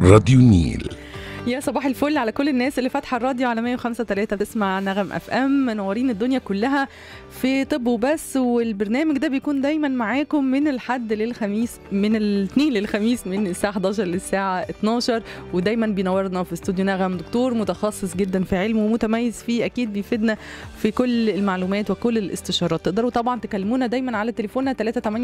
راديو النيل يا صباح الفل على كل الناس اللي فاتحه الراديو على 105 3 بتسمع نغم اف ام منورين الدنيا كلها في طب وبس والبرنامج ده بيكون دايما معاكم من الحد للخميس من الاثنين للخميس من الساعه 11 للساعه 12 ودايما بينورنا في استوديو نغم دكتور متخصص جدا في علمه ومتميز فيه اكيد بيفيدنا في كل المعلومات وكل الاستشارات تقدروا طبعا تكلمونا دايما على تليفوننا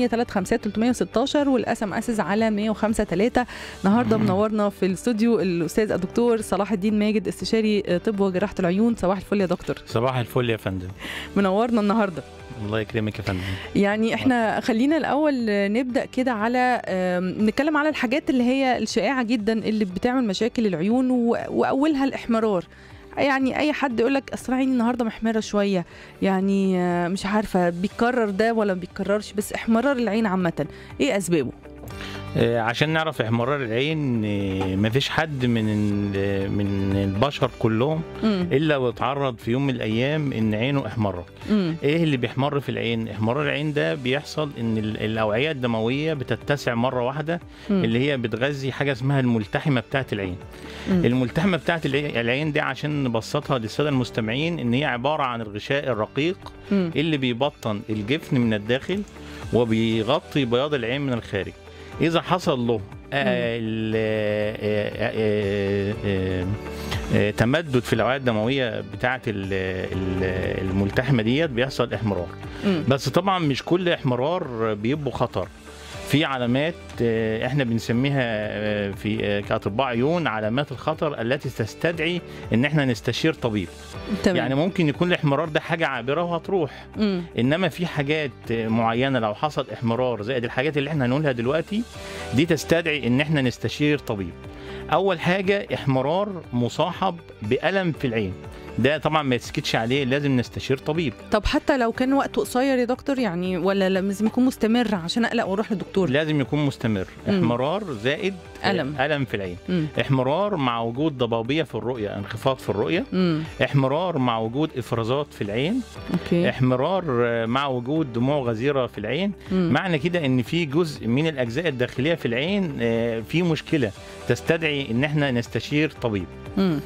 3835316 والاس ام اس على 105 3 النهارده منورنا في الاستوديو الاستاذ الدكتور صلاح الدين ماجد استشاري طب وجراحه العيون صباح الفل يا دكتور صباح الفل يا فندم منورنا النهارده الله يكرمك يا فندم يعني احنا خلينا الاول نبدا كده على آم، نتكلم على الحاجات اللي هي الشائعه جدا اللي بتعمل مشاكل العيون و- واولها الاحمرار يعني اي حد يقول لك اصل عيني النهارده محمره شويه يعني آه، مش عارفه بيتكرر ده ولا ما بيتكررش بس احمرار العين عامه ايه اسبابه آه، عشان نعرف احمرار العين آه، مفيش حد من ال- من البشر كلهم امم الا واتعرض في يوم من الايام ان عينه احمرت امم ايه اللي بيحمر في العين احمرار العين ده بيحصل ان ال- الاوعيه الدمويه بتتسع مره واحده اللي هي بتغذي حاجه اسمها الملتحمه بتاعه العين الملتحمه بتاعه العي- العين دي عشان نبسطها للساده المستمعين ان هي عباره عن الغشاء الرقيق اللي بيبطن الجفن من الداخل وبيغطي بياض العين من الخارج اذا حصل له آه، ال- آه، آه، آه، آه، تمدد في الاوعيه الدمويه بتاعه ال- ال- الملتحمه ديت بيحصل احمرار بس طبعا مش كل احمرار بيبقوا خطر في علامات آه، احنا بنسميها آه، في آه، كاطباء عيون علامات الخطر التي تستدعي ان احنا نستشير طبيب تمام يعني ممكن يكون الاحمرار ده حاجه عابره وهتروح مم. انما في حاجات معينه لو حصل احمرار زائد الحاجات اللي احنا هنقولها دلوقتي دي تستدعي ان احنا نستشير طبيب اول حاجه احمرار مصاحب بالم في العين ده طبعا ما يتسكتش عليه لازم نستشير طبيب طب حتى لو كان وقته قصير يا دكتور يعني ولا لازم يكون مستمر عشان اقلق واروح للدكتور لازم يكون مستمر مم. احمرار زائد ألم. الم في العين مم. احمرار مع وجود ضبابيه في الرؤيه انخفاض في الرؤيه امم احمرار مع وجود افرازات في العين اوكي احمرار آه، مع وجود دموع غزيره في العين مم. معنى كده ان في جزء من الاجزاء الداخليه في العين آه، في مشكله تستدعي ان احنا نستشير طبيب مم.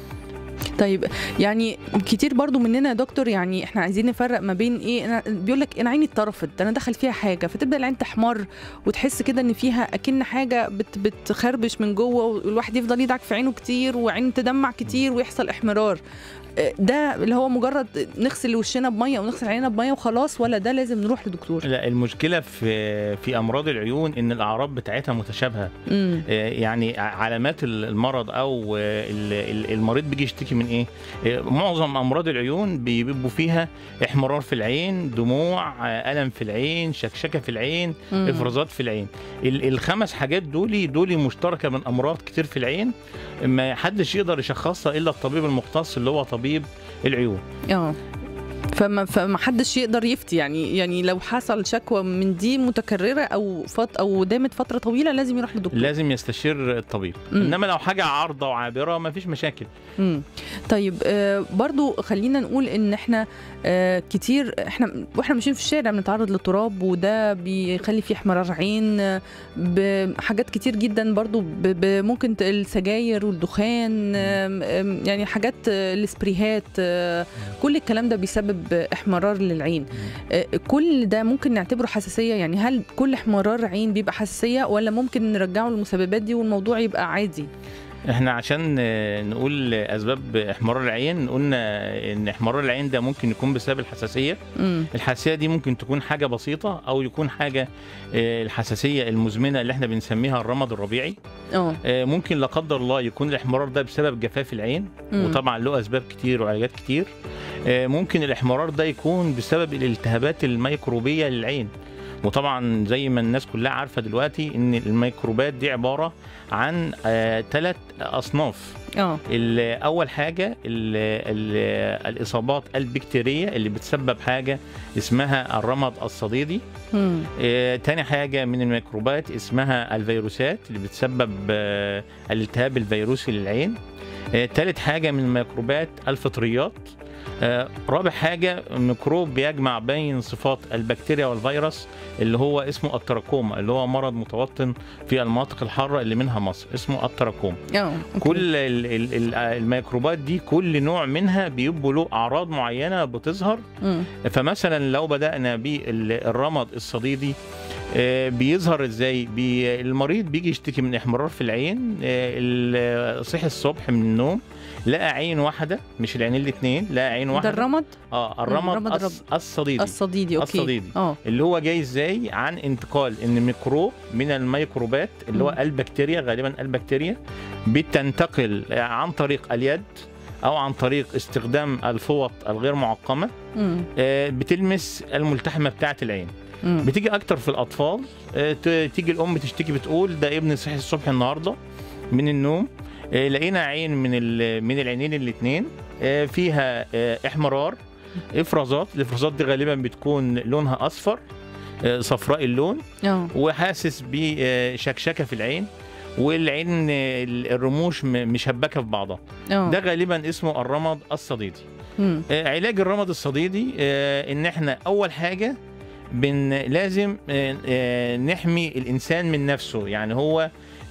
طيب يعني كتير برضو مننا يا دكتور يعني احنا عايزين نفرق ما بين ايه أنا بيقول لك انا عيني اتطرفت انا دخل فيها حاجه فتبدا العين تحمر وتحس كده ان فيها اكن حاجه بت بتخربش من جوه والواحد يفضل يدعك في عينه كتير وعين تدمع كتير ويحصل احمرار آه، ده اللي هو مجرد نغسل وشنا بميه ونغسل عيننا بميه وخلاص ولا ده لازم نروح لدكتور لا المشكله في في امراض العيون ان الاعراض بتاعتها متشابهه امم آه، يعني ع- علامات ال- المرض او آه، ال- ال- المريض بيجي يشتكي من ايه آه، معظم امراض العيون بيبقوا فيها احمرار في العين دموع آه، الم في العين شكشكه في العين افرازات في العين ال- الخمس حاجات دول دول مشتركه من امراض كتير في العين ما حدش يقدر يشخصها الا الطبيب المختص اللي هو طبيب العيون اه فما فما حدش يقدر يفتي يعني يعني لو حصل شكوى من دي متكرره او فت او دامت فتره طويله لازم يروح لدكتور لازم يستشير الطبيب مم. انما لو حاجه عارضه وعابره ما فيش مشاكل مم. طيب آه برضو خلينا نقول ان احنا آه كتير احنا واحنا ماشيين في الشارع بنتعرض للتراب وده بيخلي فيه احمرار عين آه، بحاجات كتير جدا برضو ب- ب- ممكن ت- السجاير والدخان آم، آم، يعني حاجات آه، السبريهات آه، كل الكلام ده بيسبب احمرار للعين آه، كل ده ممكن نعتبره حساسيه يعني هل كل احمرار عين بيبقى حساسيه ولا ممكن نرجعه للمسببات دي والموضوع يبقى عادي احنا عشان آه، نقول اسباب احمرار العين قلنا ان احمرار العين ده ممكن يكون بسبب الحساسيه امم الحساسيه دي ممكن تكون حاجه بسيطه او يكون حاجه آه، الحساسيه المزمنه اللي احنا بنسميها الرمد الربيعي اه آه، ممكن لا قدر الله يكون الاحمرار ده بسبب جفاف العين مم. وطبعا له اسباب كتير وعلاجات كتير آه، ممكن الاحمرار ده يكون بسبب الالتهابات الميكروبيه للعين وطبعا زي ما الناس كلها عارفه دلوقتي ان الميكروبات دي عباره عن ثلاث اصناف اه ال- اول حاجه ال ال الاصابات البكتيريه اللي بتسبب حاجه اسمها الرمد الصديدي مم. آه، تاني حاجه من الميكروبات اسمها الفيروسات اللي بتسبب آه، الالتهاب الفيروسي للعين آه، تالت حاجه من الميكروبات الفطريات آه، رابع حاجه ميكروب بيجمع بين صفات البكتيريا والفيروس اللي هو اسمه التراكوما اللي هو مرض متوطن في المناطق الحاره اللي منها مصر اسمه التراكوما اه أوكي. كل ال- ال- ال- الميكروبات دي كل نوع منها بيبقوا له اعراض معينه بتظهر مم. فمثلا لو بدانا بالرمد الصديدي آه، بيظهر ازاي بي المريض بيجي يشتكي من احمرار في العين آه، ال- صحي الصبح من النوم لقى عين واحده مش العينين الاثنين لقى عين ده واحده الرمد اه الرمد الرمد الص- الرب- الصديدي الصديدي اوكي الصديدي. اه اللي هو جاي ازاي عن انتقال ان ميكروب من الميكروبات اللي هو مم. البكتيريا غالبا البكتيريا بتنتقل عن طريق اليد او عن طريق استخدام الفوط الغير معقمه مم. آه، بتلمس الملتحمه بتاعه العين مم. بتيجي اكتر في الاطفال آه، ت- تيجي الام تشتكي بتقول ده ابني صحي الصبح النهارده من النوم آه، لقينا عين من ال- من العينين الاثنين فيها آه، احمرار افرازات الافرازات دي غالبا بتكون لونها اصفر آه، صفراء اللون اه وحاسس بشكشكه في العين والعين آه، الرموش م- مشبكه في بعضها اه ده غالبا اسمه الرمد الصديدي مم. آه، علاج الرمد الصديدي آه، ان احنا اول حاجه بن لازم آه، آه، نحمي الانسان من نفسه يعني هو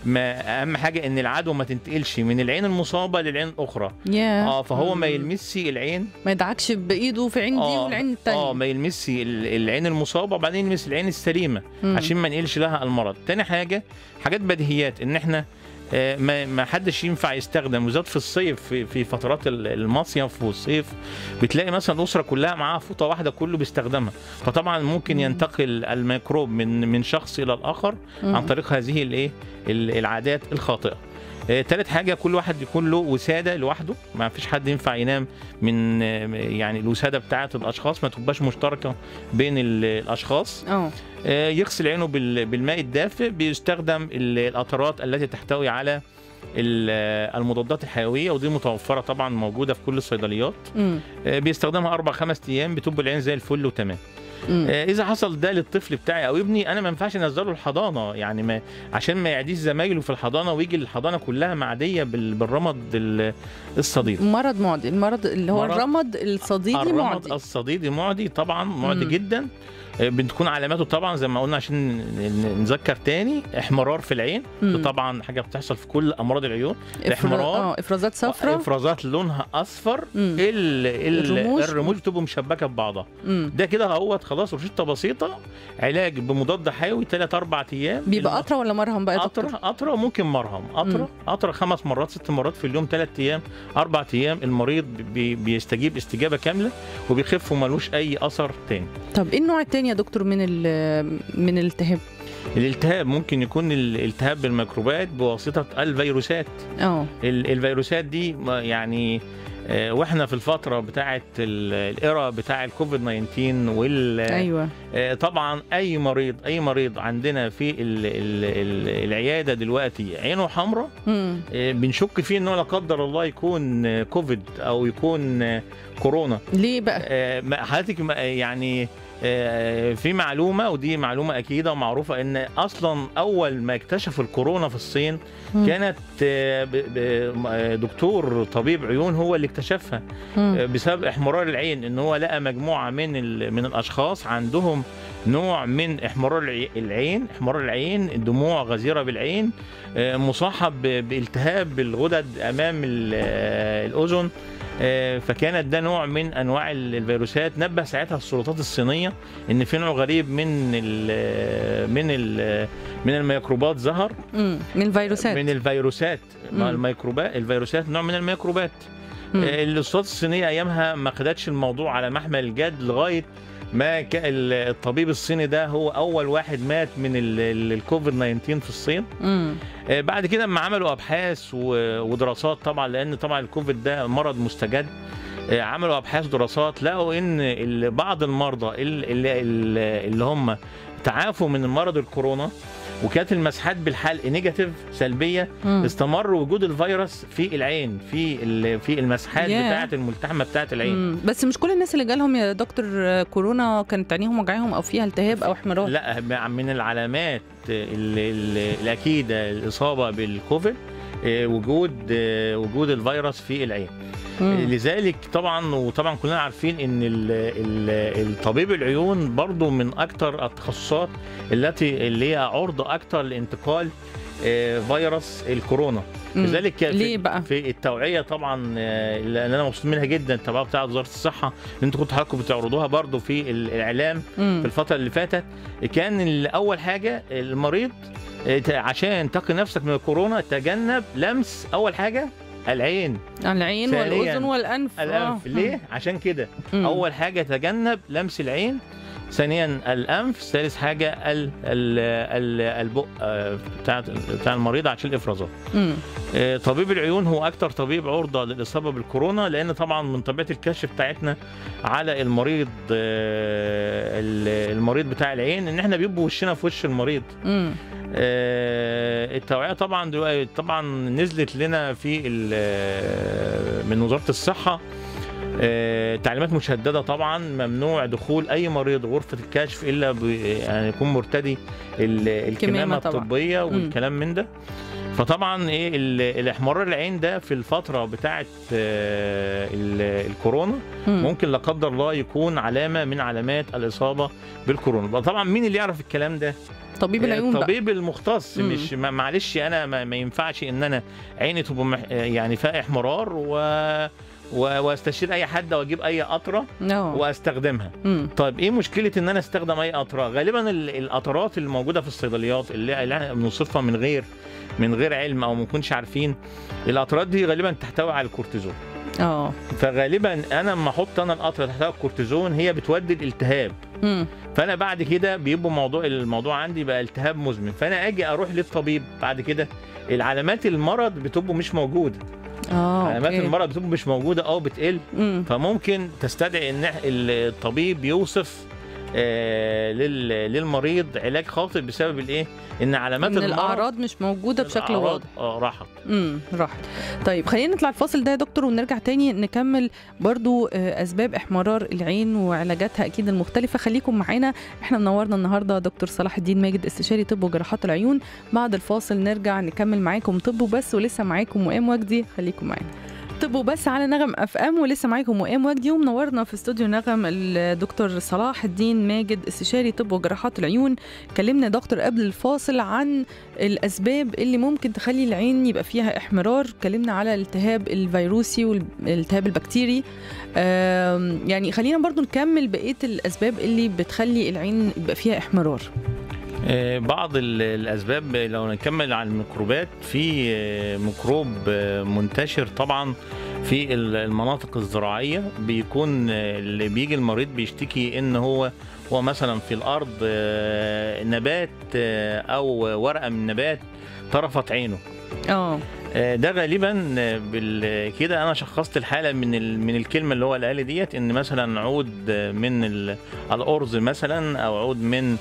ما اهم حاجه ان العدوى ما تنتقلش من العين المصابه للعين الاخرى ياه اه فهو ما مم. يلمسش العين ما يدعكش بايده في عين دي آه، والعين التانية اه ما يلمسش ال- العين المصابه وبعدين يلمس العين السليمه مم. عشان ما نقلش لها المرض تاني حاجه حاجات بديهيات ان احنا آه، ما ما حدش ينفع يستخدم وزاد في الصيف في, في فترات ال- المصيف والصيف بتلاقي مثلا الاسره كلها معاها فوطه واحده كله بيستخدمها فطبعا ممكن مم. ينتقل الميكروب من من شخص الى الاخر مم. عن طريق هذه الايه ال- العادات الخاطئه آه، تالت حاجة كل واحد يكون له وسادة لوحده ما فيش حد ينفع ينام من آه، يعني الوسادة بتاعة الأشخاص ما تبقاش مشتركة بين ال- الأشخاص اه آه، يغسل عينه بال- بالماء الدافئ بيستخدم ال- القطرات التي تحتوي على ال- آه، المضادات الحيويه ودي متوفره طبعا موجوده في كل الصيدليات مم. آه، بيستخدمها اربع خمس ايام بتبقى العين زي الفل وتمام مم. آه، اذا حصل ده للطفل بتاعي او ابني انا ما ينفعش انزله الحضانه يعني ما عشان ما يعديش زمايله في الحضانه ويجي الحضانه كلها معديه بال- بالرمد ال- الصديد مرض معدي المرض اللي هو مرض- الرمد الصديدي الرمد معدي الصديدي معدي طبعا معدي مم. جدا آه، بتكون علاماته طبعا زي ما قلنا عشان ن- نذكر تاني احمرار في العين مم. ده طبعا حاجه بتحصل في كل امراض العيون إفرا- الاحمرار. اه افرازات صفراء افرازات لونها اصفر مم. ال ال الرموش. الرموش بتبقى مشبكه ببعضها مم. ده كده اهوت خلاص روشته بسيطه علاج بمضاد حيوي 3 4 ايام بيبقى قطره ولا مرهم بقى يا قطره دكتور؟ قطره ممكن مرهم مم. قطره قطره خمس مرات ست مرات في اليوم ثلاث ايام اربع ايام المريض بي بيستجيب استجابه كامله وبيخف وملوش اي اثر تاني طب ايه النوع التاني يا دكتور من ال من الالتهاب؟ الالتهاب ممكن يكون الالتهاب بالميكروبات بواسطه الفيروسات اه ال- الفيروسات دي ما- يعني آه، واحنا في الفتره بتاعه ال- الايرا بتاع الكوفيد 19 وال ايوه آه، طبعا اي مريض اي مريض عندنا في ال ال ال العياده دلوقتي عينه حمراء مم. آه، بنشك فيه انه لا قدر الله يكون آه، كوفيد او يكون آه، كورونا ليه بقى؟ آه، ما- حضرتك ما- يعني آه، في معلومه ودي معلومه اكيده ومعروفه ان اصلا اول ما اكتشفوا الكورونا في الصين مم. كانت آه، ب- ب- آه، دكتور طبيب عيون هو اللي اكتشفها مم. آه، بسبب احمرار العين ان هو لقى مجموعه من ال- من الاشخاص عندهم نوع من احمرار العي- العين احمرار العين دموع غزيره بالعين آه، مصاحب ب- بالتهاب الغدد امام ال- آه، الاذن آه، فكانت ده نوع من انواع ال- الفيروسات نبه ساعتها السلطات الصينيه ان في نوع غريب من ال من ال من الميكروبات ظهر مم. من الفيروسات من الفيروسات مم. الميكروبات الفيروسات نوع من الميكروبات مم. آه، الاسطوات الصينيه ايامها ما خدتش الموضوع على محمل الجد لغايه ما كان ال- الطبيب الصيني ده هو اول واحد مات من ال- ال- الكوفيد 19 في الصين مم. آه، بعد كده لما عملوا ابحاث و- ودراسات طبعا لان طبعا الكوفيد ده مرض مستجد آه، عملوا ابحاث ودراسات لقوا ان ال- بعض المرضى ال- ال- ال- اللي هم تعافوا من مرض الكورونا وكانت المسحات بالحلق نيجاتيف سلبيه مم. استمر وجود الفيروس في العين في ال- في المسحات ياه. بتاعه الملتحمه بتاعه العين مم. بس مش كل الناس اللي جالهم يا دكتور آه، كورونا كانت عينيهم وجعاهم او فيها التهاب او احمرار لا من العلامات ال- ال- الاكيده الاصابه بالكوفيد آه، وجود آه، وجود الفيروس في العين مم. لذلك طبعا وطبعا كلنا عارفين ان ال- ال- الطبيب العيون برضو من اكتر التخصصات التي اللي هي عرضه اكتر لانتقال آه، فيروس الكورونا مم. لذلك في- ليه بقى؟ في التوعيه طبعا آه، اللي انا مبسوط منها جدا التوعيه بتاعه وزاره الصحه اللي انتوا كنتوا حضراتكم بتعرضوها برضو في الاعلام في مم. الفتره اللي فاتت كان ال- اول حاجه المريض آه، ت- عشان تقي نفسك من الكورونا تجنب لمس اول حاجه العين العين ثانياً، والاذن والانف الانف آه. ليه عشان كده مم. اول حاجه تجنب لمس العين ثانيا الانف ثالث حاجه ال ال ال البق آه، بتاع بتاع المريض عشان الافرازات مم. آه، طبيب العيون هو اكتر طبيب عرضه للاصابه بالكورونا لان طبعا من طبيعه الكشف بتاعتنا على المريض آه، ال- المريض بتاع العين ان احنا بيبقى وشنا في وش المريض مم. آه، التوعيه طبعا دلوقتي طبعا نزلت لنا في ال- آه، من وزاره الصحه آه، تعليمات مشدده طبعا ممنوع دخول اي مريض غرفه الكشف الا ب- يعني يكون مرتدي ال- الكمامه طبعاً. الطبيه مم. والكلام من ده فطبعا ايه ال- الاحمرار العين ده في الفتره بتاعه آه، ال- الكورونا مم. ممكن لا قدر الله يكون علامه من علامات الاصابه بالكورونا بقى طبعا مين اللي يعرف الكلام ده طبيب العيون بقى الطبيب المختص مم. مش ما- معلش انا ما, ما ينفعش ان انا عيني تبقى مح يعني فيها احمرار و و- واستشير اي حد واجيب اي قطره اه واستخدمها مم. طيب ايه مشكله ان انا استخدم اي قطره غالبا ال- القطرات اللي موجوده في الصيدليات اللي اللي احنا بنوصفها من غير من غير علم او ما نكونش عارفين القطرات دي غالبا تحتوي على الكورتيزون اه فغالبا انا لما احط انا القطره تحتوي على الكورتيزون هي بتودي الالتهاب مم. فانا بعد كده بيبقى موضوع الموضوع عندي بقى التهاب مزمن فانا اجي اروح للطبيب بعد كده العلامات المرض بتبقى مش موجوده اه علامات أوكي. المرض بتبقى مش موجوده او بتقل مم. فممكن تستدعي ان إح- الطبيب يوصف آه لل- للمريض علاج خاطئ بسبب الايه ان علامات ان المرض الاعراض مش موجوده بشكل الأعراض، واضح اه راحت امم راحت طيب خلينا نطلع الفاصل ده يا دكتور ونرجع تاني نكمل برضو آه، اسباب احمرار العين وعلاجاتها اكيد المختلفه خليكم معانا احنا منورنا النهارده دكتور صلاح الدين ماجد استشاري طب وجراحات العيون بعد الفاصل نرجع نكمل معاكم طب وبس ولسه معاكم وئام وجدي خليكم معانا طب وبس على نغم اف ام ولسه معاكم وئام وجدي ومنورنا في استوديو نغم الدكتور صلاح الدين ماجد استشاري طب وجراحات العيون كلمنا دكتور قبل الفاصل عن الاسباب اللي ممكن تخلي العين يبقى فيها احمرار اتكلمنا على الالتهاب الفيروسي والالتهاب البكتيري آم، يعني خلينا برضو نكمل بقيه الاسباب اللي بتخلي العين يبقى فيها احمرار آه، بعض ال- الاسباب لو نكمل على الميكروبات في آه، ميكروب آه، منتشر طبعا في ال- المناطق الزراعيه بيكون آه، اللي بيجي المريض بيشتكي ان هو هو مثلا في الارض آه، نبات آه، او ورقه من نبات طرفت عينه اه آه، ده غالبا آه، بال- كده انا شخصت الحاله من ال- من الكلمه اللي هو قالها لي ديت ان مثلا عود آه، من ال- الارز مثلا او عود من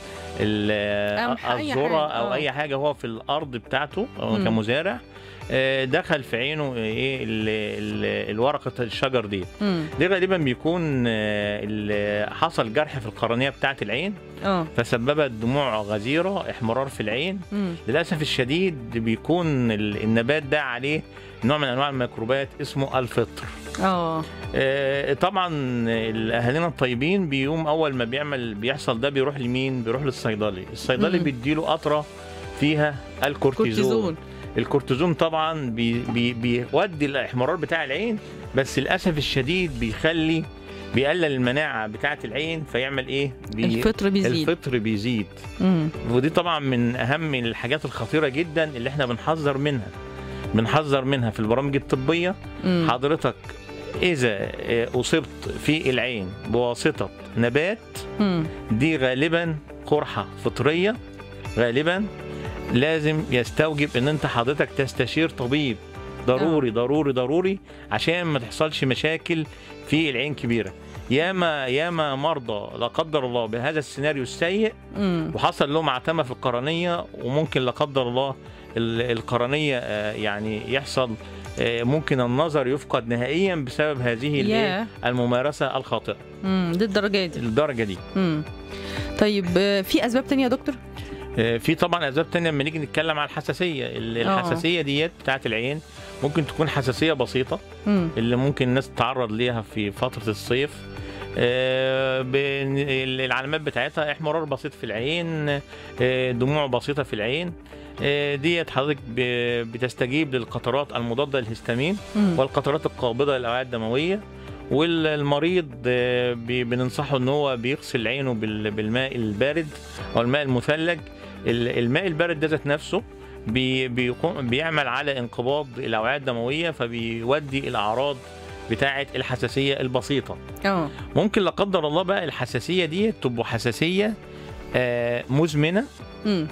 ال- قمح، أي الذره حاجة، او آه. اي حاجه هو في الارض بتاعته أو مم. كمزارع آه، دخل في عينه ايه ال- ال- الورقه الشجر دي امم دي غالبا بيكون آه، ال- حصل جرح في القرنيه بتاعه العين اه فسببت دموع غزيره احمرار في العين امم للاسف الشديد بيكون ال- النبات ده عليه نوع من انواع الميكروبات اسمه الفطر اه آه، طبعا اهالينا الطيبين بيقوم اول ما بيعمل بيحصل ده بيروح لمين بيروح للصيدلي الصيدلي مم. بيديله قطره فيها الكورتيزون كورتيزون الكورتيزون طبعا بي بي بيودي الاحمرار بتاع العين بس للاسف الشديد بيخلي بيقلل المناعه بتاعه العين فيعمل ايه بي الفطر بيزيد الفطر بيزيد امم ودي طبعا من اهم الحاجات الخطيره جدا اللي احنا بنحذر منها بنحذر منها في البرامج الطبيه امم حضرتك اذا آه، اصبت في العين بواسطه نبات امم دي غالبا قرحه فطريه غالبا لازم يستوجب ان انت حضرتك تستشير طبيب ضروري ضروري ضروري عشان ما تحصلش مشاكل في العين كبيره ياما ياما مرضى لا قدر الله بهذا السيناريو السيء امم وحصل لهم عتمه في القرنيه وممكن لا قدر الله ال- القرنيه آه، يعني يحصل آه، ممكن النظر يفقد نهائيا بسبب هذه الإيه؟ ياه الممارسه الخاطئه امم دي الدرجه دي الدرجه دي امم طيب آه، في اسباب تانية يا دكتور آه، في طبعا اسباب تانية لما نيجي نتكلم على الحساسيه ال- آه. الحساسيه ديت بتاعت العين ممكن تكون حساسيه بسيطه مم. اللي ممكن الناس تتعرض ليها في فتره الصيف آه، بن- ال- العلامات بتاعتها احمرار بسيط في العين آه، دموع بسيطه في العين آه، ديت حضرتك ب- بتستجيب للقطرات المضاده للهستامين مم. والقطرات القابضه للاوعيه الدمويه والمريض آه، بي- بننصحه ان هو بيغسل عينه بال- بالماء البارد او الماء المثلج ال- الماء البارد ده ذات نفسه بي بيقوم بيعمل على انقباض الاوعيه الدمويه فبيودي الاعراض بتاعه الحساسيه البسيطه اه ممكن لا قدر الله بقى الحساسيه دي تبقى حساسيه آه، مزمنه مم.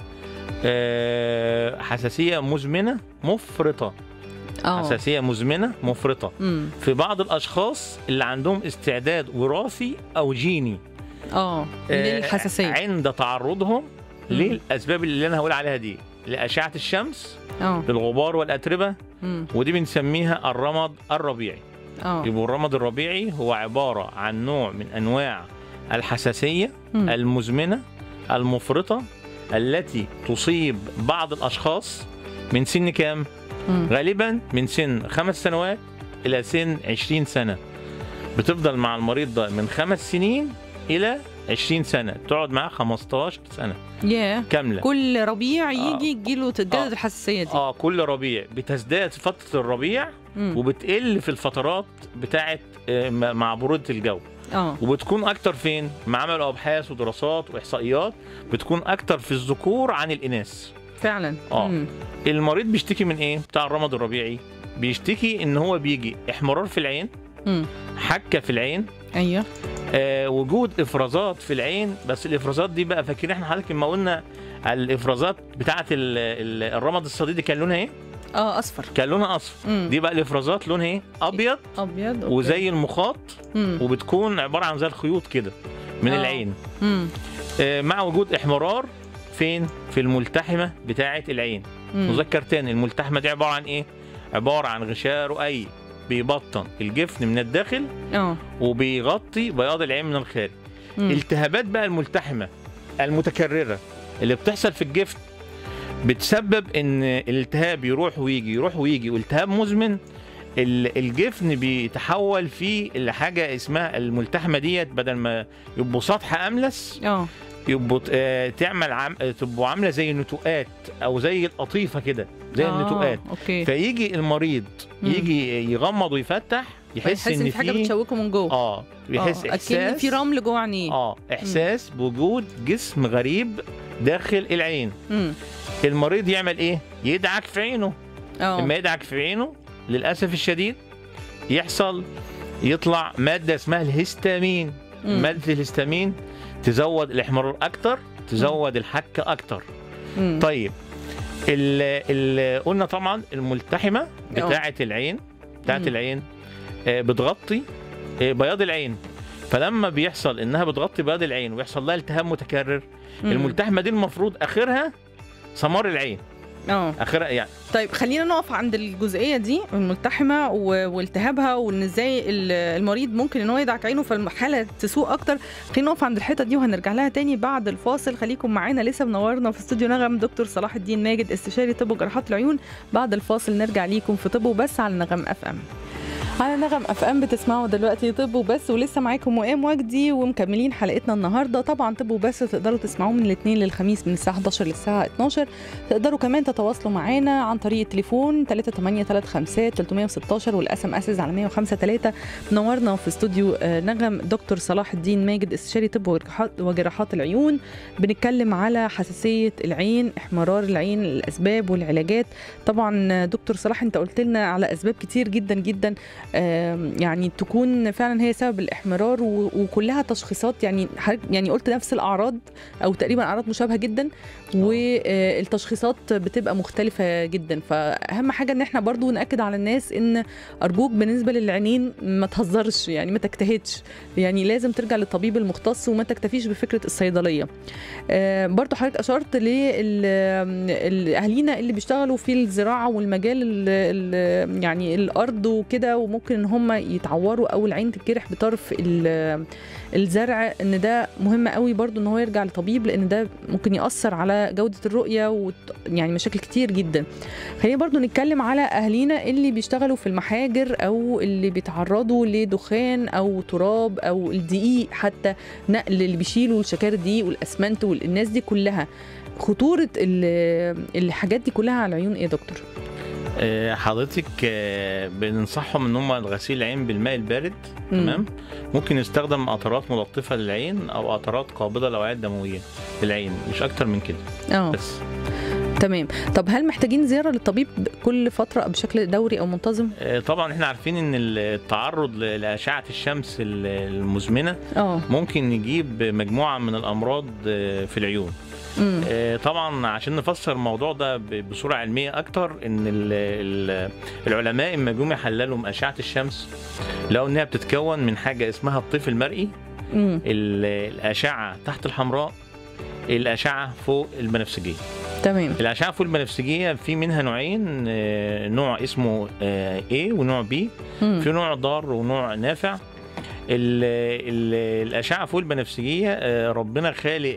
آه، حساسيه مزمنه مفرطه اه حساسيه مزمنه مفرطه مم. في بعض الاشخاص اللي عندهم استعداد وراثي او جيني اه آه، للحساسيه عند تعرضهم مم. للاسباب اللي انا هقول عليها دي لاشعه الشمس اه للغبار والاتربه مم. ودي بنسميها الرمد الربيعي اه يبقى الرمد الربيعي هو عباره عن نوع من انواع الحساسيه مم. المزمنه المفرطه التي تصيب بعض الاشخاص من سن كام مم. غالبا من سن خمس سنوات الى سن 20 سنه بتفضل مع المريض ده من خمس سنين الى 20 سنه تقعد معاه 15 سنه ياه كامله كل ربيع آه. يجي يجيله تتجدد آه. الحساسيه دي اه كل ربيع بتزداد فتره الربيع مم. وبتقل في الفترات بتاعه آه، م- مع بروده الجو اه وبتكون اكتر فين ما عملوا ابحاث ودراسات واحصائيات بتكون اكتر في الذكور عن الاناث فعلا آه. مم. المريض بيشتكي من ايه بتاع الرمد الربيعي بيشتكي ان هو بيجي احمرار في العين مم. حكه في العين ايوه آه وجود افرازات في العين بس الافرازات دي بقى فاكرين احنا حضرتك لما قلنا على الافرازات بتاعه ال- ال- الرمد الصديدي كان لونها ايه اه اصفر كان لونها اصفر مم. دي بقى الافرازات لونها ايه ابيض ابيض أوكي. وزي المخاط مم. وبتكون عباره عن زي الخيوط كده من آه. العين مم. آه، مع وجود احمرار فين في الملتحمه بتاعه العين مم. مذكر تاني الملتحمه دي عباره عن ايه عباره عن غشاء رؤي بيبطن الجفن من الداخل اه وبيغطي بياض العين من الخارج مم. التهابات بقى الملتحمه المتكرره اللي بتحصل في الجفن بتسبب ان الالتهاب يروح ويجي يروح ويجي والتهاب مزمن ال- الجفن بيتحول فيه لحاجه اسمها الملتحمه ديت بدل ما يبقوا سطح املس اه يبقوا آه، تعمل عم... آه، تبقوا عامله زي نتوءات او زي القطيفه كده زي آه، النتوءات اوكي فيجي المريض مم. يجي يغمض ويفتح يحس يحس ان ان في حاجه بتشوكه من جوه اه يحس آه، اكن احساس في رمل جوه عينيه اه احساس بوجود جسم غريب داخل العين مم. المريض يعمل ايه يدعك في عينه اه لما يدعك في عينه للاسف الشديد يحصل يطلع ماده اسمها الهستامين مم. ماده الهستامين تزود الاحمرار اكتر تزود الحكه اكتر مم. طيب ال ال قلنا طبعا الملتحمه بتاعه العين بتاعه مم. العين آه، بتغطي آه، بياض العين فلما بيحصل انها بتغطي بياض العين ويحصل لها التهاب متكرر مم. الملتحمه دي المفروض اخرها سمار العين اه اخرها يعني طيب خلينا نقف عند الجزئيه دي الملتحمه و- والتهابها وان ازاي ال- المريض ممكن ان هو يدعك عينه فالحاله تسوء اكتر خلينا نقف عند الحته دي وهنرجع لها تاني بعد الفاصل خليكم معانا لسه منورنا في استوديو نغم دكتور صلاح الدين ماجد استشاري طب وجراحات العيون بعد الفاصل نرجع ليكم في طب وبس على نغم اف ام على نغم اف ام بتسمعوا دلوقتي طب وبس ولسه معاكم وئام وجدي ومكملين حلقتنا النهارده طبعا طب وبس تقدروا تسمعوه من الاثنين للخميس من الساعه 11 للساعه 12 تقدروا كمان تتواصلوا معانا عن طريق التليفون 3835 316 والاس ام اس على 1053 منورنا في استوديو آه، نغم دكتور صلاح الدين ماجد استشاري طب وجراحات- وجراحات العيون بنتكلم على حساسيه العين احمرار العين الاسباب والعلاجات طبعا دكتور صلاح انت قلت لنا على اسباب كتير جدا جدا آم، يعني تكون فعلا هي سبب الاحمرار و- وكلها تشخيصات يعني حضرتك- يعني قلت نفس الاعراض او تقريبا اعراض مشابهه جدا والتشخيصات بتبقى مختلفه جدا فاهم حاجه ان احنا برضو ناكد على الناس ان ارجوك بالنسبه للعينين ما تهزرش يعني ما تجتهدش يعني لازم ترجع للطبيب المختص وما تكتفيش بفكره الصيدليه آه، برضو حضرتك اشرت لاهالينا اللي بيشتغلوا في الزراعه والمجال ال ال يعني الارض وكده وممكن ان هم يتعوروا او العين تتجرح بطرف ال- الزرع ان ده مهم قوي برضو ان هو يرجع لطبيب لان ده ممكن ياثر على جوده الرؤيه وت... يعني مشاكل كتير جدا خلينا برضو نتكلم على اهالينا اللي بيشتغلوا في المحاجر او اللي بيتعرضوا لدخان او تراب او الدقيق حتى نقل اللي بيشيلوا الشكار الدقيق والاسمنت والناس دي كلها خطوره ال- الحاجات دي كلها على العيون ايه يا دكتور آه، حضرتك آه، بننصحهم ان هم غسيل العين بالماء البارد مم. تمام ممكن يستخدم قطرات ملطفه للعين او قطرات قابضه للاوعيه الدمويه للعين مش اكتر من كده اه بس تمام طب هل محتاجين زياره للطبيب كل فتره بشكل دوري او منتظم آه، طبعا احنا عارفين ان التعرض ل- لاشعه الشمس ال- المزمنه اه ممكن يجيب مجموعه من الامراض آه، في العيون امم آه، طبعا عشان نفسر الموضوع ده ب- بصوره علميه اكتر ان ال ال العلماء لما جم يحللوا اشعه الشمس لقوا انها بتتكون من حاجه اسمها الطيف المرئي امم ال- الاشعه تحت الحمراء الاشعه فوق البنفسجيه تمام الاشعه فوق البنفسجيه في منها نوعين آه، نوع اسمه آه، A ونوع B مم. في نوع ضار ونوع نافع ال ال الاشعه فوق البنفسجيه آه، ربنا خالق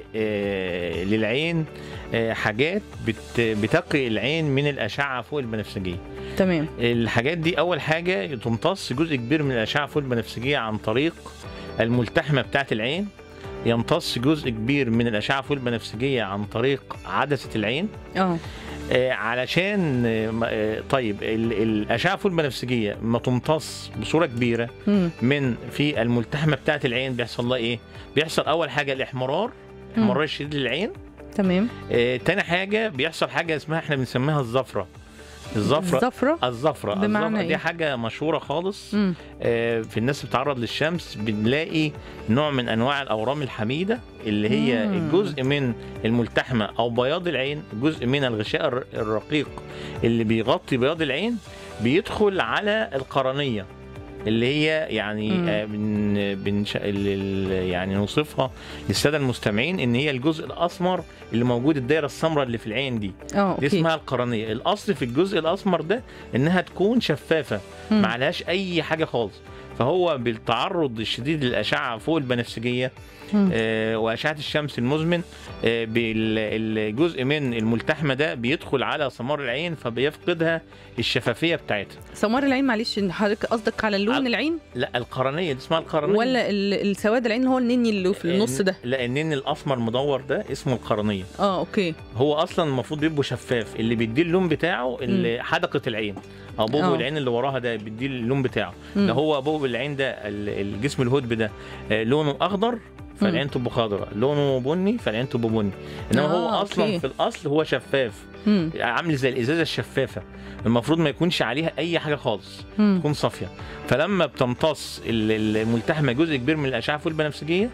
آه، للعين آه، حاجات بت بتقي العين من الاشعه فوق البنفسجيه تمام الحاجات دي اول حاجه تمتص جزء كبير من الاشعه فوق البنفسجيه عن طريق الملتحمه بتاعه العين يمتص جزء كبير من الاشعه فوق البنفسجيه عن طريق عدسه العين اه آه، علشان آه، م- آه، طيب ال- الاشعه فوق البنفسجيه ما تمتص بصوره كبيره مم. من في الملتحمه بتاعه العين بيحصل لها ايه؟ بيحصل اول حاجه الاحمرار مم. احمرار شديد للعين تمام آه، تاني حاجه بيحصل حاجه اسمها احنا بنسميها الزفره الزفره الزفره الزفره بمعنى الزفره إيه؟ دي حاجه مشهوره خالص مم. آه، في الناس اللي بتتعرض للشمس بنلاقي نوع من انواع الاورام الحميده اللي هي مم. جزء من الملتحمه او بياض العين جزء من الغشاء الر- الرقيق اللي بيغطي بياض العين بيدخل على القرنيه اللي هي يعني مم. آه، بن بنش... ال- ال- يعني نوصفها للساده المستمعين ان هي الجزء الاسمر اللي موجود الدايره السمراء اللي في العين دي اه دي اوكي اسمها القرنيه الاصل في الجزء الاسمر ده انها تكون شفافه مم. ما عليهاش اي حاجه خالص فهو بالتعرض الشديد للاشعه فوق البنفسجيه مم. آه، واشعه الشمس المزمن آه، بال- الجزء من الملتحمه ده بيدخل على سمار العين فبيفقدها الشفافيه بتاعتها سمار العين معلش إن حضرتك قصدك على لون على- العين لا القرنيه دي اسمها القرنيه ولا ال- السواد العين اللي هو النني اللي في النص ده لا النين الاسمر مدور ده اسمه القرنيه اه اوكي هو اصلا المفروض بيبقى شفاف اللي بيديه اللون بتاعه اللي حدقه العين او بوبو آه. العين اللي وراها ده بيديه اللون بتاعه مم. ده هو بوبو العين ده ال- الجسم الهدب ده آه، لونه اخضر فالعين تبقى خضراء لونه بني فالعين تبقى بني انما هو آه، اصلا أوكي. في الاصل هو شفاف مم. عامل زي الازازه الشفافه المفروض ما يكونش عليها اي حاجه خالص مم. تكون صافيه فلما بتمتص ال- الملتحمه جزء كبير من الاشعه فوق البنفسجيه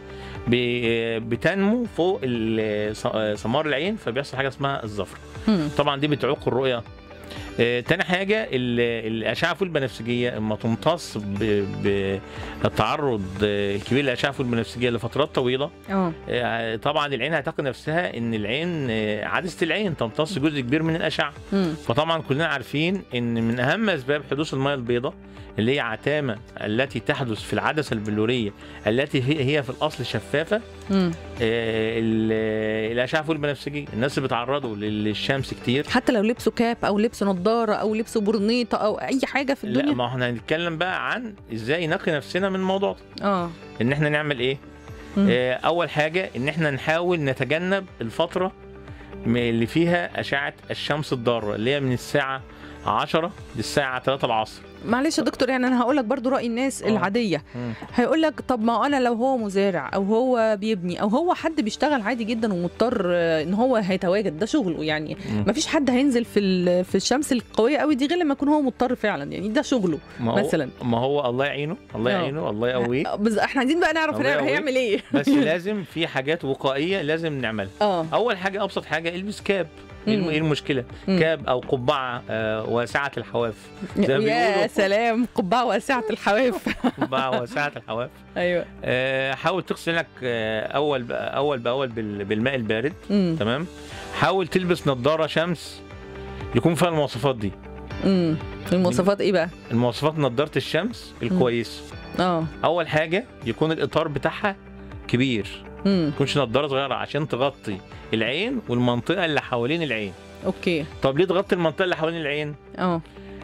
ب- بتنمو فوق ال- ص- سمار العين فبيحصل حاجه اسمها الزفر مم. طبعا دي بتعوق الرؤيه آه، تاني حاجة ال- الأشعة فوق البنفسجية لما تمتص ب- بالتعرض آه، الكبير للأشعة فوق البنفسجية لفترات طويلة اه آه، طبعا العين هتعتقد نفسها إن العين آه، عدسة العين تمتص جزء كبير من الأشعة مم. فطبعا كلنا عارفين ان من اهم اسباب حدوث الميه البيضاء اللي هي عتامه التي تحدث في العدسه البلوريه التي هي هي في الاصل شفافه مم. آه، ال- الاشعه فوق البنفسجيه الناس اللي بيتعرضوا للشمس كتير حتى لو لبسوا كاب او لبسوا نظاره او لبسوا برنيطه او اي حاجه في لا الدنيا ما احنا هنتكلم بقى عن ازاي نقي نفسنا من الموضوع ده اه ان احنا نعمل ايه مم. آه، اول حاجه ان احنا نحاول نتجنب الفتره م- اللي فيها اشعه الشمس الضاره اللي هي من الساعه 10 للساعه 3 العصر معلش يا دكتور يعني انا هقول لك برضو راي الناس آه. العاديه مم. هيقول لك طب ما انا لو هو مزارع او هو بيبني او هو حد بيشتغل عادي جدا ومضطر آه، ان هو هيتواجد ده شغله يعني مم. ما فيش حد هينزل في ال- في الشمس القويه قوي دي غير لما يكون هو مضطر فعلا يعني ده شغله ما هو مثلا ما هو الله يعينه الله آه. يعينه الله يقويه بس احنا عايزين بقى نعرف الله يقويه. هيعمل ايه بس لازم في حاجات وقائيه لازم نعملها اه اول حاجه ابسط حاجه البس كاب ايه الم- مم. إيه المشكله مم. كاب او قبعه آه، واسعه الحواف زي ما يا بيقولوا. سلام قبعه واسعه الحواف قبعه واسعه الحواف ايوه آه، حاول تغسل عينك آه، اول بأ- اول باول بال- بالماء البارد مم. تمام حاول تلبس نظاره شمس يكون فيها المواصفات دي امم المواصفات ايه بقى المواصفات نضاره الشمس الكويسه اه اول حاجه يكون الاطار بتاعها كبير امم ما تكونش نضاره صغيره عشان تغطي العين والمنطقه اللي حوالين العين اوكي طب ليه تغطي المنطقه اللي حوالين العين اه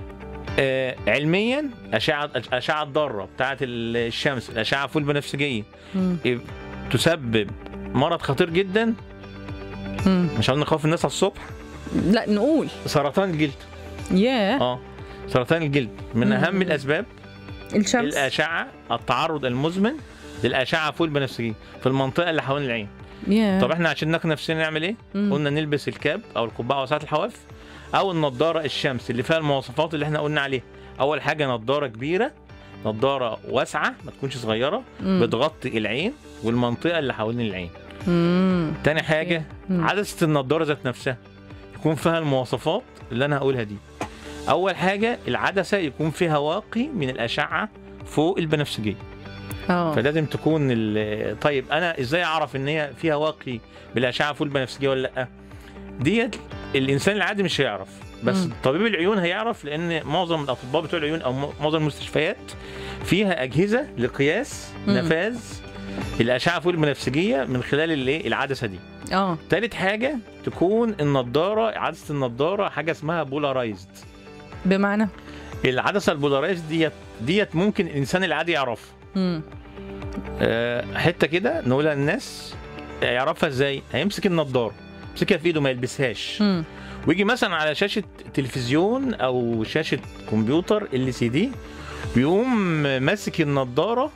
آه علميا اشعه اشعه ضاره بتاعه الشمس الاشعه فوق البنفسجيه مم. تسبب مرض خطير جدا مم. مش عاوزين نخوف الناس على الصبح لا نقول سرطان الجلد ياه اه سرطان الجلد من مم. اهم الاسباب الشمس الاشعه التعرض المزمن للاشعه فوق البنفسجيه في المنطقه اللي حوالين العين ياه طب احنا عشان نقي نفسنا نعمل ايه مم. قلنا نلبس الكاب او القبعه وساعه الحواف او النضاره الشمس اللي فيها المواصفات اللي احنا قلنا عليها اول حاجه نضاره كبيره نضاره واسعه ما تكونش صغيره مم. بتغطي العين والمنطقه اللي حوالين العين مم. تاني حاجه مم. عدسه النضاره ذات نفسها يكون فيها المواصفات اللي انا هقولها دي اول حاجه العدسه يكون فيها واقي من الاشعه فوق البنفسجيه اه فلازم تكون ال- طيب انا ازاي اعرف ان هي فيها واقي بالاشعه فوق البنفسجيه ولا لا ديت الانسان العادي مش هيعرف بس مم. طبيب العيون هيعرف لان معظم الاطباء بتوع العيون او م- معظم المستشفيات فيها اجهزه لقياس مم. نفاذ الاشعه فوق البنفسجيه من خلال الايه العدسه دي اه تالت حاجه تكون النضاره عدسه النضاره حاجه اسمها بولارايزد بمعنى العدسه البولارايزد ديت ديت ممكن الانسان العادي يعرفها مم. آه، حته كده نقولها للناس يعرفها ازاي هيمسك النضاره يمسكها في ايده ما يلبسهاش مم. ويجي مثلا على شاشه تلفزيون او شاشه كمبيوتر ال سي دي بيقوم ماسك النضاره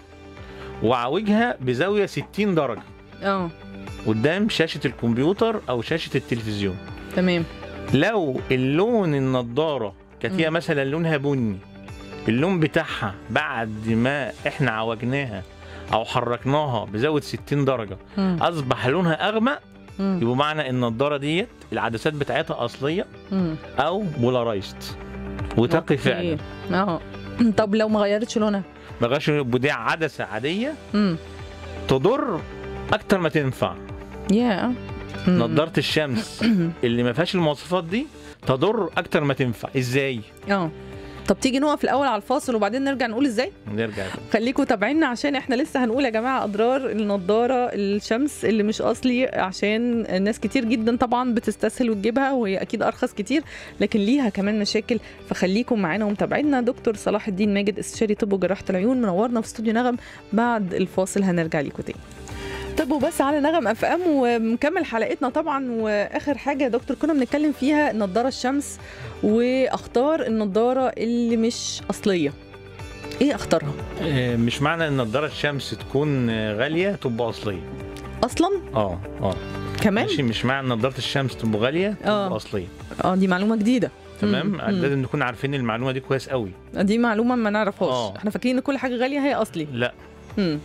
وعوجها بزاويه 60 درجه اه قدام شاشه الكمبيوتر او شاشه التلفزيون تمام لو اللون النضاره كانت هي مم. مثلا لونها بني اللون بتاعها بعد ما احنا عوجناها او حركناها بزاويه 60 درجه مم. اصبح لونها اغمق مم. يبقى معنى ان النضاره ديت العدسات بتاعتها اصليه مم. او بولارايزد وتقي أوكي. فعلا اه طب لو ما غيرتش لونها ما بقاش يبقى دي عدسه عاديه مم. تضر اكتر ما تنفع يا مم. نضاره الشمس اللي ما فيهاش المواصفات دي تضر اكتر ما تنفع ازاي اه طب تيجي نقف الاول على الفاصل وبعدين نرجع نقول ازاي نرجع خليكم تابعينا عشان احنا لسه هنقول يا جماعه اضرار النضاره الشمس اللي مش اصلي عشان ناس كتير جدا طبعا بتستسهل وتجيبها وهي اكيد ارخص كتير لكن ليها كمان مشاكل فخليكم معانا ومتابعينا دكتور صلاح الدين ماجد استشاري طب وجراحه العيون منورنا في استوديو نغم بعد الفاصل هنرجع لكم تاني طب وبس على نغم اف ام ومكمل حلقتنا طبعا واخر حاجه يا دكتور كنا بنتكلم فيها نضاره الشمس واخطار النضاره اللي مش اصليه ايه اخطارها آه، مش معنى ان نضاره الشمس تكون آه، غاليه تبقى اصليه اصلا اه اه كمان ماشي مش معنى ان نضاره الشمس تبقى غاليه آه. تبقى اصليه اه دي معلومه جديده تمام مم. مم. لازم نكون عارفين المعلومه دي كويس قوي دي معلومه ما نعرفهاش آه. احنا فاكرين ان كل حاجه غاليه هي اصلي لا مم.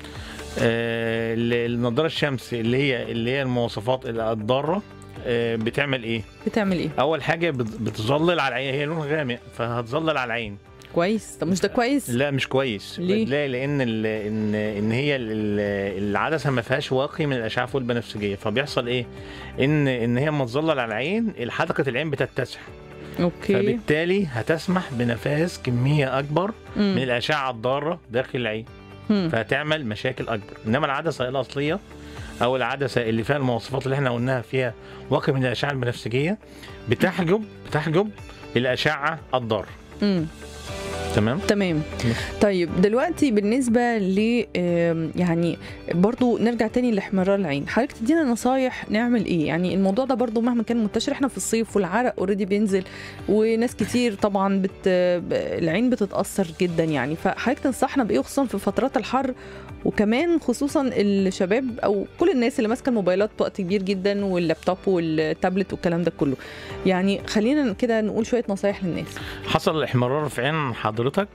آه ال- النضاره الشمس اللي هي اللي هي المواصفات الضاره آه بتعمل ايه بتعمل ايه اول حاجه بت- بتظلل على العين هي لونها غامق فهتظلل على العين كويس طب مش ده كويس لا مش كويس ليه؟ لا لان ال ان ان هي ال- ال- العدسه ما فيهاش واقي من الاشعه فوق البنفسجيه فبيحصل ايه ان ان هي لما تظلل على العين حدقه العين بتتسع اوكي فبالتالي هتسمح بنفاذ كميه اكبر من مم. الاشعه الضاره داخل العين مم. فهتعمل مشاكل اكبر انما العدسه الاصليه او العدسه اللي فيها المواصفات اللي احنا قلناها فيها واقي من الاشعه البنفسجيه بتحجب بتحجب الاشعه الضاره مم. تمام تمام طيب دلوقتي بالنسبه ل آم، يعني برضو نرجع تاني لاحمرار العين حضرتك تدينا نصايح نعمل ايه يعني الموضوع ده برضو مهما كان منتشر احنا في الصيف والعرق اوريدي بينزل وناس كتير طبعا بت ب- العين بتتاثر جدا يعني فحضرتك تنصحنا بايه خصوصا في فترات الحر وكمان خصوصا الشباب او كل الناس اللي ماسكه الموبايلات وقت كبير جدا واللابتوب والتابلت والكلام ده كله يعني خلينا كده نقول شويه نصايح للناس حصل احمرار في عين حضرتك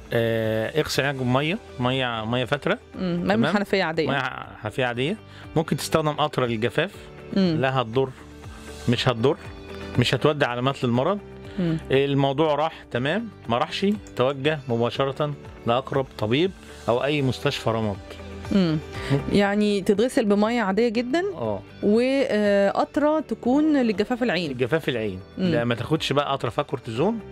آه اغسل عينك بميه ميه ميه فتره مم، ما من تمام. حنفيه عاديه ميه حنفيه عاديه ممكن تستخدم قطره للجفاف مم. لا هتضر مش هتضر مش هتودي علامات للمرض مم. الموضوع راح تمام ما راحش توجه مباشره لاقرب طبيب او اي مستشفى رمض مم. يعني تتغسل بميه عاديه جدا اه وقطره تكون لجفاف العين جفاف العين مم. لا ما تاخدش بقى قطره فيها كورتيزون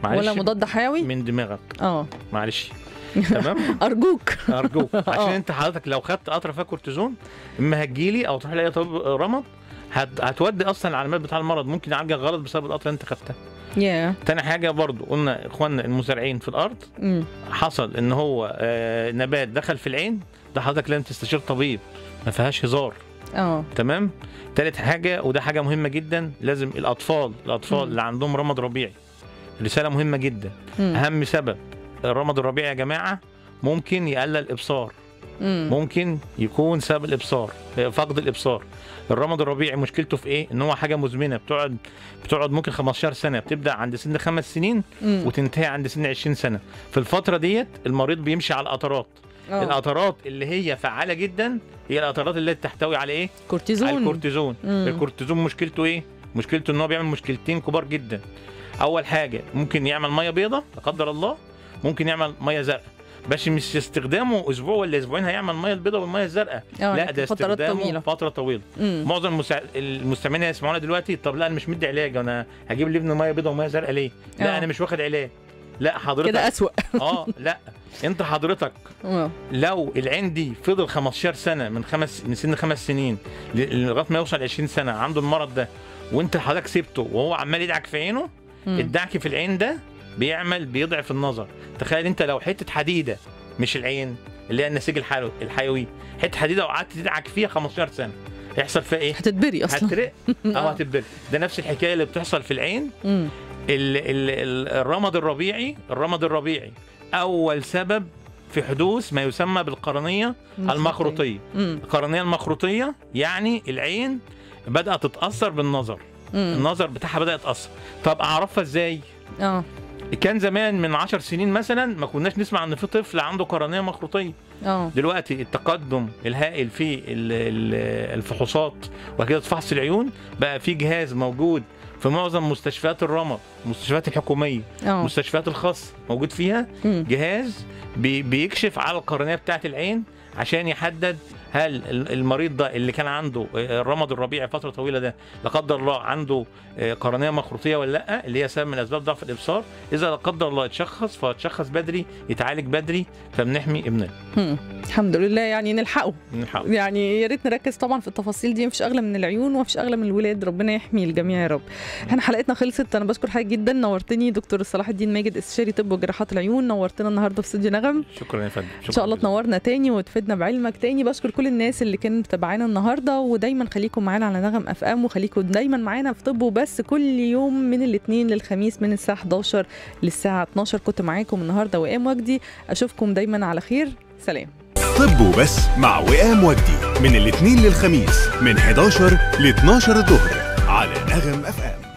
معلش ولا مضاد حيوي من دماغك اه معلش تمام ارجوك ارجوك عشان آه. انت حضرتك لو خدت قطره فيها كورتيزون اما هتجيلي او تروح لاي طبيب رمد هت... هتودي اصلا العلامات بتاع المرض ممكن يعالجك غلط بسبب القطره اللي انت خدتها يا تاني حاجه برضو قلنا اخواننا المزارعين في الارض مم. حصل ان هو آه نبات دخل في العين ده حضرتك لازم تستشير طبيب ما فيهاش هزار اه تمام تالت حاجه وده حاجه مهمه جدا لازم الاطفال الاطفال مم. اللي عندهم رمد ربيعي رساله مهمه جدا مم. اهم سبب الرمد الربيعي يا جماعه ممكن يقلل الابصار مم. ممكن يكون سبب الابصار فقد الابصار الرمد الربيعي مشكلته في ايه ان هو حاجه مزمنه بتقعد بتقعد ممكن 15 سنه بتبدا عند سن خمس سنين مم. وتنتهي عند سن 20 سنه في الفتره ديت المريض بيمشي على القطرات آه. القطرات اللي هي فعاله جدا هي القطرات اللي تحتوي على ايه كورتيزون على الكورتيزون مم. الكورتيزون مشكلته ايه مشكلته ان هو بيعمل مشكلتين كبار جدا اول حاجه ممكن يعمل ميه بيضة لا قدر الله ممكن يعمل ميه زرقاء بس مش استخدامه اسبوع ولا اسبوعين هيعمل ميه البيضاء والميه الزرقاء آه، لا ده فترات استخدامه طويلة. فتره طويله مم. معظم المسا... المستمعين اللي يسمعونا دلوقتي طب لا انا مش مدي علاج انا هجيب لابني ميه بيضاء وميه زرقاء ليه لا آه. انا مش واخد علاج لا حضرتك كده اسوأ اه لا انت حضرتك اه لو العين دي فضل 15 سنه من خمس من سن خمس سنين ل- لغايه ما يوصل 20 سنه عنده المرض ده وانت حضرتك سبته وهو عمال يدعك في عينه مم. الدعك في العين ده بيعمل بيضعف النظر تخيل انت لو حته حديده مش العين اللي هي النسيج الحيوي الحيوي حته حديده وقعدت تدعك فيها 15 سنه هيحصل فيها ايه؟ هتتبري اصلا هترق او آه. هتبرد ده نفس الحكايه اللي بتحصل في العين مم. ال ال ال الرمد الربيعي الرمد الربيعي اول سبب في حدوث ما يسمى بالقرنيه المخروطيه مم. القرنيه المخروطيه يعني العين بدات تتاثر بالنظر مم. النظر بتاعها بدا يتاثر طب اعرفها ازاي اه كان زمان من عشر سنين مثلا ما كناش نسمع ان في طفل عنده قرنيه مخروطيه اه دلوقتي التقدم الهائل في ال- ال- الفحوصات وكده فحص العيون بقى في جهاز موجود في معظم مستشفيات الرمد المستشفيات الحكوميه اه المستشفيات الخاصه موجود فيها مم. جهاز بي بيكشف على القرنيه بتاعه العين عشان يحدد هل ال- المريض ده اللي كان عنده آه، الرمد الربيعي فتره طويله ده لا قدر الله عنده آه، قرنيه مخروطيه ولا لا اللي هي سبب من اسباب ضعف الابصار اذا لا قدر الله اتشخص فاتشخص بدري يتعالج بدري فبنحمي ابننا مم. الحمد لله يعني نلحقه بنحاول يعني يا ريت نركز طبعا في التفاصيل دي مفيش اغلى من العيون ومفيش اغلى من الولاد ربنا يحمي الجميع يا رب احنا حلقتنا خلصت انا بشكر حضرتك جدا نورتني دكتور صلاح الدين ماجد استشاري طب وجراحات العيون نورتنا النهارده في استوديو نغم شكرا يا فندم ان شاء الله شكراً جزيلاً. تنورنا تاني وتفيدنا بعلمك تاني بشكر كل الناس اللي كانت متابعانا النهارده ودايما خليكم معانا على نغم اف ام وخليكم دايما معانا في طب وبس كل يوم من الاثنين للخميس من الساعه 11 للساعه 12 كنت معاكم النهارده وام وجدي اشوفكم دايما على خير سلام طب وبس مع وئام وجدي من الاثنين للخميس من 11 ل 12 الظهر على نغم اف ام